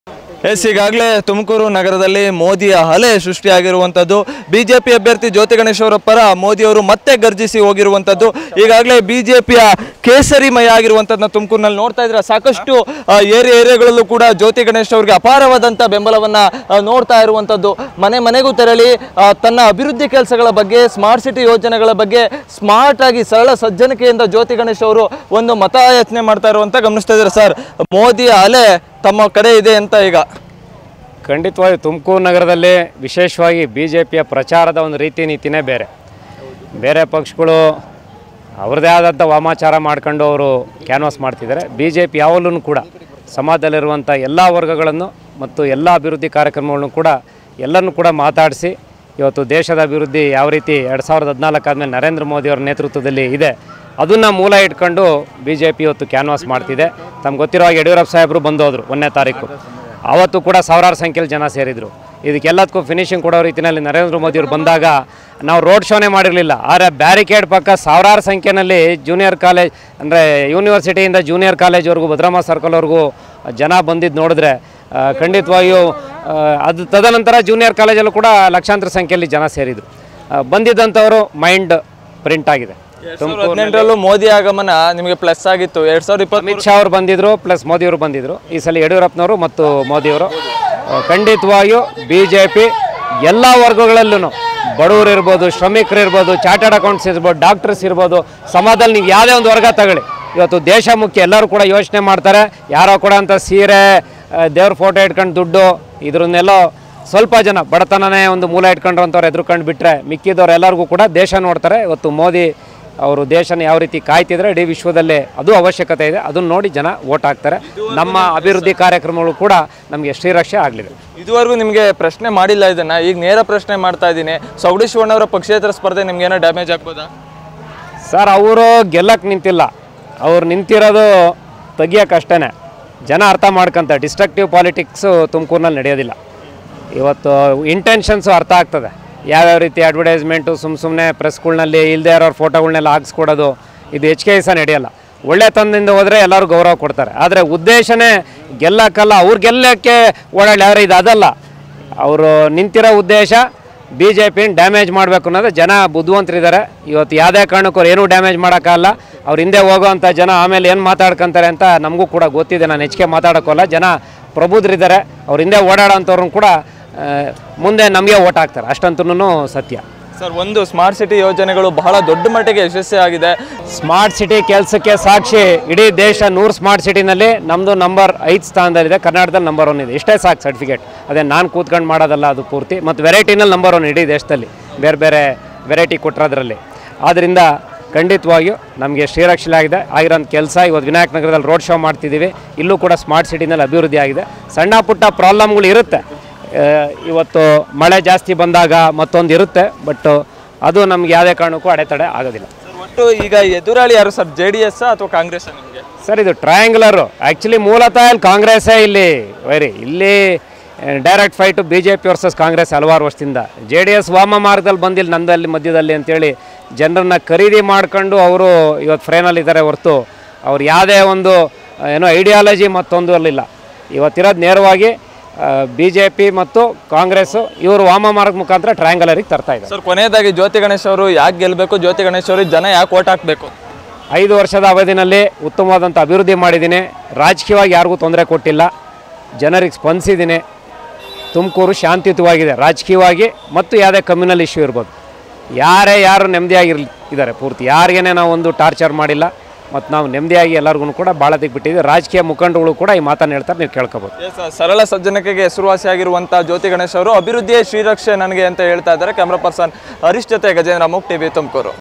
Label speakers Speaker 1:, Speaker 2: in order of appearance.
Speaker 1: S ಈಗಾಗಲೇ ತುಮಕೂರು ನಗರದಲ್ಲಿ ಮೋದಿಯ ಅಲೆ ಸೃಷ್ಟಿಯಾಗಿರುವಂಥದ್ದು ಬಿಜೆಪಿ ಅಭ್ಯರ್ಥಿ ಜ್ಯೋತಿ ಗಣೇಶ್ ಅವರ ಪರ ಮೋದಿಯವರು ಮತ್ತೆ ಗರ್ಜಿಸಿ ಹೋಗಿರುವಂಥದ್ದು ಈಗಾಗಲೇ ಬಿಜೆಪಿಯ ಕೇಸರಿಮಯ ಆಗಿರುವಂಥದ್ದನ್ನ ತುಮಕೂರಿನಲ್ಲಿ ನೋಡ್ತಾ ಇದ್ರೆ ಸಾಕಷ್ಟು ಆ, ಏರಿಯಾ ಏರಿಯಾಗಳಲ್ಲೂ ಕೂಡ ಜ್ಯೋತಿ ಗಣೇಶ್ ಅವರಿಗೆ ಅಪಾರವಾದಂಥ ಬೆಂಬಲವನ್ನ ಆ, ನೋಡ್ತಾ ಇರುವಂಥದ್ದು ಮನೆ ಮನೆಗೂ ತೆರಳಿ ಆ, ತನ್ನ ಅಭಿವೃದ್ಧಿ ಕೆಲಸಗಳ ಬಗ್ಗೆ ಸ್ಮಾರ್ಟ್ ಸಿಟಿ ಯೋಜನೆಗಳ ಬಗ್ಗೆ ಸ್ಮಾರ್ಟ್ ಆಗಿ ಸರಳ ಸಜ್ಜನಿಕೆಯಿಂದ ಜ್ಯೋತಿ ಗಣೇಶ್ ಅವರು ಒಂದು ಮತಯಾಚನೆ ಮಾಡ್ತಾ ಇರುವಂತ ಗಮನಿಸ್ತಾ ಇದ್ದಾರೆ ಸರ್ ಮೋದಿಯ ಅಲೆ ತಮ್ಮ ಕಡೆ ಇದೆ ಅಂತ ಈಗ
Speaker 2: ಖಂಡಿತವಾಗಿ ತುಮಕೂರು ನಗರದಲ್ಲಿ ವಿಶೇಷವಾಗಿ ಬಿ ಜೆ ಪಿಯ ಪ್ರಚಾರದ ಒಂದು ರೀತಿ ನೀತಿನೇ ಬೇರೆ ಬೇರೆ ಪಕ್ಷಗಳು ಅವ್ರದ್ದೇ ಆದಂಥ ವಾಮಾಚಾರ ಮಾಡ್ಕೊಂಡು ಅವರು ಕ್ಯಾನ್ವಾಸ್ ಮಾಡ್ತಿದ್ದಾರೆ ಬಿ ಜೆ ಪಿ ಯಾವಾಗಲೂ ಕೂಡ ಸಮಾಜದಲ್ಲಿರುವಂಥ ಎಲ್ಲ ವರ್ಗಗಳನ್ನು ಮತ್ತು ಎಲ್ಲ ಅಭಿವೃದ್ಧಿ ಕಾರ್ಯಕ್ರಮಗಳನ್ನು ಕೂಡ ಎಲ್ಲರನ್ನೂ ಕೂಡ ಮಾತಾಡಿಸಿ ಇವತ್ತು ದೇಶದ ಅಭಿವೃದ್ಧಿ ಯಾವ ರೀತಿ ಎರಡು ಸಾವಿರದ ಹದಿನಾಲ್ಕು ಆದಮೇಲೆ ನರೇಂದ್ರ ಮೋದಿ ಅವರ ನೇತೃತ್ವದಲ್ಲಿ ಇದೆ ಅದನ್ನು ಮೂಲ ಇಟ್ಕೊಂಡು ಬಿ ಜೆ ಪಿ ಇವತ್ತು ಕ್ಯಾನ್ವಾಸ್ ಮಾಡ್ತಿದೆ ತಮ್ಗೆ ಗೊತ್ತಿರೋ ಹಾಗೆ ಯಡಿಯೂರಪ್ಪ ಸಾಹೇಬರು ಬಂದೋದ್ರು ಒಂದನೇ ತಾರೀಕು ಆವತ್ತು ಕೂಡ ಸಾವಿರಾರು ಸಂಖ್ಯೆಯಲ್ಲಿ ಜನ ಸೇರಿದರು ಇದಕ್ಕೆಲ್ಲದಕ್ಕೂ ಫಿನಿಶಿಂಗ್ ಕೊಡೋ ರೀತಿಯಲ್ಲಿ ನರೇಂದ್ರ ಮೋದಿಯವರು ಬಂದಾಗ ನಾವು ರೋಡ್ ಶೋನೇ ಮಾಡಿರಲಿಲ್ಲ ಆದರೆ ಬ್ಯಾರಿಕೇಡ್ ಪಕ್ಕ ಸಾವಿರಾರು ಸಂಖ್ಯೆಯಲ್ಲಿ ಜೂನಿಯರ್ ಕಾಲೇಜ್ ಅಂದರೆ ಯೂನಿವರ್ಸಿಟಿಯಿಂದ ಜೂನಿಯರ್ ಕಾಲೇಜ್ವರೆಗೂ ಭದ್ರಮ್ಮ ಸರ್ಕಲ್ವರೆಗೂ ಜನ ಬಂದಿದ್ದು ನೋಡಿದ್ರೆ ಆ, ಖಂಡಿತವಾಗಿಯೂ ಆ, ಅದು ತದನಂತರ ಜೂನಿಯರ್ ಕಾಲೇಜಲ್ಲೂ ಕೂಡ ಲಕ್ಷಾಂತರ ಸಂಖ್ಯೆಯಲ್ಲಿ ಜನ ಸೇರಿದರು ಬಂದಿದ್ದಂಥವರು ಮೈಂಡ್ ಪ್ರಿಂಟ್ ಆಗಿದೆ
Speaker 1: ಹದಿನೆಂಟರಲ್ಲೂ ಮೋದಿ ಆಗಮನ ನಿಮಗೆ ಪ್ಲಸ್ ಆಗಿತ್ತು ಎರಡ್ ಸಾವಿರದ ಇಪ್ಪತ್ತ್
Speaker 2: ಅಮಿತ್ ಶಾ ಅವರು ಬಂದಿದ್ರು ಪ್ಲಸ್ ಮೋದಿಯವರು ಬಂದಿದ್ರು ಈ ಸಲ ಯಡಿಯೂರಪ್ಪನವರು ಮತ್ತು ಮೋದಿಯವರು ಆ, ಖಂಡಿತವಾಗಿಯೂ ಬಿ ಜೆ ಪಿ ಎಲ್ಲ ವರ್ಗಗಳಲ್ಲೂ ಬಡವರು ಇರ್ಬೋದು ಶ್ರಮಿಕರು ಇರ್ಬೋದು ಚಾರ್ಟರ್ಡ್ ಅಕೌಂಟ್ಸ್ ಇರ್ಬೋದು ಡಾಕ್ಟರ್ಸ್ ಇರ್ಬೋದು ಸಮಾಜದಲ್ಲಿ ನೀವು ಯಾವುದೇ ಒಂದು ವರ್ಗ ತಗೊಳ್ಳಿ ಇವತ್ತು ದೇಶ ಮುಖ್ಯ ಎಲ್ಲರೂ ಕೂಡ ಯೋಚನೆ ಮಾಡ್ತಾರೆ ಯಾರೋ ಕೂಡ ಅಂತ ಸೀರೆ ಆ, ದೇವ್ರ ಫೋಟೋ ಇಟ್ಕೊಂಡು ದುಡ್ಡು ಇದ್ರನ್ನೆಲ್ಲೋ ಸ್ವಲ್ಪ ಜನ ಬಡತನನೇ ಒಂದು ಮೂಲ ಇಟ್ಕೊಂಡ್ರಂಥವ್ರು ಎದುರ್ಕೊಂಡು ಬಿಟ್ಟರೆ ಮಿಕ್ಕಿದವ್ರು ಎಲ್ಲರಿಗೂ ಕೂಡ ದೇಶ ನೋಡ್ತಾರೆ ಇವತ್ತು ಮೋದಿ ಅವರು ದೇಶನ ಯಾವ ರೀತಿ ಕಾಯ್ತಿದ್ರೆ ಇಡೀ ವಿಶ್ವದಲ್ಲೇ ಅದು ಅವಶ್ಯಕತೆ ಇದೆ ಅದನ್ನು ನೋಡಿ ಜನ ಓಟ್ ಹಾಕ್ತಾರೆ ನಮ್ಮ ಅಭಿವೃದ್ಧಿ ಕಾರ್ಯಕ್ರಮಗಳು ಕೂಡ ನಮಗೆ ಶ್ರೀರಕ್ಷೆ ಆಗಲಿದೆ
Speaker 1: ಇದುವರೆಗೂ ನಿಮಗೆ ಪ್ರಶ್ನೆ ಮಾಡಿಲ್ಲ ಇದನ್ನ ಈಗ ನೇರ ಪ್ರಶ್ನೆ ಮಾಡ್ತಾ ಇದ್ದೀನಿ ಸೌಡಿ ಶಿವಣ್ಣವರ ಪಕ್ಷೇತರ ಸ್ಪರ್ಧೆ ನಿಮ್ಗೆ ಏನೋ ಡ್ಯಾಮೇಜ್ ಆಗ್ಬೋದಾ
Speaker 2: ಸರ್ ಅವರು ಗೆಲ್ಲಕ್ಕೆ ನಿಂತಿಲ್ಲ ಅವ್ರು ನಿಂತಿರೋದು ತೆಗಿಯೋಕ್ಕಷ್ಟೇ ಜನ ಅರ್ಥ ಮಾಡ್ಕೊಂತ ಡಿಸ್ಟ್ರಕ್ಟಿವ್ ಪಾಲಿಟಿಕ್ಸು ತುಮಕೂರಿನಲ್ಲಿ ನಡೆಯೋದಿಲ್ಲ ಇವತ್ತು ಇಂಟೆನ್ಷನ್ಸು ಅರ್ಥ ಆಗ್ತದೆ ಯಾವ್ಯಾವ ರೀತಿ ಅಡ್ವರ್ಟೈಸ್ಮೆಂಟು ಸುಮ್ಮ ಸುಮ್ಮನೆ ಪ್ರೆಸ್ಗಳ್ನಲ್ಲಿ ಇಲ್ಲದೆ ಇರೋರು ಫೋಟೋಗಳನ್ನೆಲ್ಲ ಹಾಕ್ಸ್ಕೊಡೋದು ಇದು ಹೆಚ್ಚಿಗೆ ಸಹ ನಡೆಯಲ್ಲ ಒಳ್ಳೆ ತಂದಿಂದ ಹೋದರೆ ಎಲ್ಲರೂ ಗೌರವ ಕೊಡ್ತಾರೆ ಆದರೆ ಉದ್ದೇಶನೇ ಗೆಲ್ಲಕ್ಕಲ್ಲ ಅವ್ರು ಗೆಲ್ಲಕ್ಕೆ ಓಡಾಡಿ ಯಾರು ಇದು ಅದಲ್ಲ ಅವರು ನಿಂತಿರೋ ಉದ್ದೇಶ ಬಿ ಜೆ ಪಿನ ಡ್ಯಾಮೇಜ್ ಮಾಡಬೇಕು ಅನ್ನೋದು ಜನ ಬುದ್ಧಿವಂತರಿದ್ದಾರೆ ಇವತ್ತು ಯಾವುದೇ ಕಾರಣಕ್ಕೂ ಅವ್ರು ಏನೂ ಡ್ಯಾಮೇಜ್ ಮಾಡೋಕ್ಕಲ್ಲ ಅವ್ರು ಹಿಂದೆ ಹೋಗೋವಂಥ ಜನ ಆಮೇಲೆ ಏನು ಮಾತಾಡ್ಕೊಂತಾರೆ ಅಂತ ನಮಗೂ ಕೂಡ ಗೊತ್ತಿದೆ ನಾನು ಹೆಚ್ಚಿಗೆ ಮಾತಾಡೋಕ್ಕಲ್ಲ ಜನ ಪ್ರಬುದ್ಧರಿದ್ದಾರೆ ಅವ್ರ ಹಿಂದೆ ಓಡಾಡೋಂಥವ್ರನ್ನ ಕೂಡ ಆ, ಮುಂದೆ ನಮಗೆ ಓಟ್ ಹಾಕ್ತಾರೆ ಅಷ್ಟಂತೂ ಸತ್ಯ
Speaker 1: ಸರ್ ಒಂದು ಸ್ಮಾರ್ಟ್ ಸಿಟಿ ಯೋಜನೆಗಳು ಬಹಳ ದೊಡ್ಡ ಮಟ್ಟಿಗೆ ಯಶಸ್ವಿ ಆಗಿದೆ
Speaker 2: ಸ್ಮಾರ್ಟ್ ಸಿಟಿ ಕೆಲಸಕ್ಕೆ ಸಾಕ್ಷಿ ಇಡೀ ದೇಶ ನೂರು ಸ್ಮಾರ್ಟ್ ಸಿಟಿನಲ್ಲಿ ನಮ್ಮದು ನಂಬರ್ ಐದು ಸ್ಥಾನದಲ್ಲಿದೆ ಕರ್ನಾಟಕದಲ್ಲಿ ನಂಬರ್ ಒನ್ ಇದೆ ಇಷ್ಟೇ ಸಾಕು ಸರ್ಟಿಫಿಕೇಟ್ ಅದೇ ನಾನು ಕೂತ್ಕೊಂಡು ಮಾಡೋದಲ್ಲ ಅದು ಪೂರ್ತಿ ಮತ್ತು ವೆರೈಟಿನಲ್ಲಿ ನಂಬರ್ ಒನ್ ಇಡೀ ದೇಶದಲ್ಲಿ ಬೇರೆ ಬೇರೆ ವೆರೈಟಿ ಕೊಟ್ಟಿರೋದ್ರಲ್ಲಿ ಆದ್ದರಿಂದ ಖಂಡಿತವಾಗಿಯೂ ನಮಗೆ ಶ್ರೀರಕ್ಷಣೆ ಆಗಿದೆ ಆಗಿರೋಂಥ ಕೆಲಸ ಇವತ್ತು ವಿನಾಯಕ ನಗರದಲ್ಲಿ ರೋಡ್ ಶೋ ಮಾಡ್ತಿದ್ದೀವಿ ಇಲ್ಲೂ ಕೂಡ ಸ್ಮಾರ್ಟ್ ಸಿಟಿನಲ್ಲಿ ಅಭಿವೃದ್ಧಿ ಆಗಿದೆ ಸಣ್ಣ ಪುಟ್ಟ ಪ್ರಾಬ್ಲಮ್ಗಳು ಇರುತ್ತೆ ಆ, ಇವತ್ತು ಮಳೆ ಜಾಸ್ತಿ ಬಂದಾಗ ಮತ್ತೊಂದು ಇರುತ್ತೆ ಬಟ್ ಅದು ನಮ್ಗೆ ಯಾವುದೇ ಕಾರಣಕ್ಕೂ ಅಡೆತಡೆ ಆಗೋದಿಲ್ಲ
Speaker 1: ಸರ್, ಒಟ್ಟು ಈಗ ಎದುರಾಳಿ ಯಾರು ಸರ್ ಜೆ ಡಿ ಎಸ್ ಅಥವಾ ಕಾಂಗ್ರೆಸ್ ನಿಮಗೆ
Speaker 2: ಸರ್ ಇದು ಟ್ರಯಾಂಗ್ಯುಲರು ಆ್ಯಕ್ಚುಲಿ ಮೂಲತಃ ಇಲ್ಲಿ ಕಾಂಗ್ರೆಸ್ಸೇ ಇಲ್ಲಿ ವೈರಿ ಇಲ್ಲಿ direct fight B J P versus Congress ಹಲವಾರು ವರ್ಷದಿಂದ ಜೆ ಡಿ ಎಸ್ ವಾಮ ಮಾರ್ಗದಲ್ಲಿ ಬಂದಿಲ್ಲ ನಂದಲ್ಲಿ ಮಧ್ಯದಲ್ಲಿ ಅಂತೇಳಿ ಜನರನ್ನ ಖರೀದಿ ಮಾಡ್ಕೊಂಡು ಅವರು ಇವತ್ತು ಫ್ರೇನಲ್ಲಿದ್ದಾರೆ ಹೊರತು ಅವ್ರು ಯಾವುದೇ ಒಂದು ಆ, ಏನೋ ಐಡಿಯಾಲಜಿ ಮತ್ತೊಂದು ಅಲ್ಲಿಲ್ಲ ಇವತ್ತಿರೋದು ನೇರವಾಗಿ ಬಿ ಜೆ ಪಿ ಮತ್ತು ಕಾಂಗ್ರೆಸ್ಸು ಇವರು ವಾಮ ಮಾರ್ಗ ಮುಖಾಂತರ ಟ್ರಯಾಂಗಲರಿಗೆ ತರ್ತಾ ಇದ್ದಾರೆ
Speaker 1: ಸರ್ ಕೊನೆಯದಾಗಿ ಜ್ಯೋತಿ ಗಣೇಶ್ ಅವರು ಯಾಕೆ ಗೆಲ್ಲಬೇಕು ಜ್ಯೋತಿ ಗಣೇಶ್ ಅವರಿಗೆ ಜನ ಯಾಕೆ ಓಟ್ ಹಾಕಬೇಕು
Speaker 2: ಐದು ವರ್ಷದ ಅವಧಿನಲ್ಲಿ ಉತ್ತಮವಾದಂಥ ಅಭಿವೃದ್ಧಿ ಮಾಡಿದ್ದೀನಿ ರಾಜಕೀಯವಾಗಿ ಯಾರಿಗೂ ತೊಂದರೆ ಕೊಟ್ಟಿಲ್ಲ ಜನರಿಗೆ ಸ್ಪಂದಿಸಿದ್ದೀನಿ ತುಮಕೂರು ಶಾಂತಿಯುತವಾಗಿದೆ ರಾಜಕೀಯವಾಗಿ ಮತ್ತು ಯಾವುದೇ ಕಮ್ಯುನಲ್ ಇಶ್ಯೂ ಇರ್ಬೋದು ಯಾರೇ ಯಾರು ನೆಮ್ಮದಿಯಾಗಿರ್ಲಿ ಇದ್ದಾರೆ ಪೂರ್ತಿ ಯಾರಿಗೇನೆ ನಾವು ಒಂದು ಟಾರ್ಚರ್ ಮಾಡಿಲ್ಲ ಮತ್ತು ನಾವು ನೆಮ್ಮದಿಯಾಗಿ ಎಲ್ಲರಿಗೂ ಕೂಡ ಭಾಳ ಬಿಟ್ಟಿದ್ದೀವಿ ರಾಜಕೀಯ ಮುಖಂಡರುಗಳು ಕೂಡ ಈ ಮಾತನ್ನು ಹೇಳ್ತಾರೆ ನೀವು ಕೇಳ್ಕೊಬೋದು
Speaker 1: ಎಸ್ ಸರಳ ಸಜ್ಜನಿಕೆಗೆ ಹೆಸರುವಾಸಿಯಾಗಿರುವಂಥ ಜ್ಯೋತಿ ಗಣೇಶ್ ಅವರು ಅಭಿವೃದ್ಧಿಯೇ ಶ್ರೀರಕ್ಷೆ ನನಗೆ ಅಂತ ಹೇಳ್ತಾ ಇದ್ದಾರೆ ಕ್ಯಾಮ್ರಾ ಪರ್ಸನ್ ಹರೀಶ್ ಜೊತೆ ಗಜೇಂದ್ರ ಮುಕ್ ಟಿವಿ ತುಮಕೂರು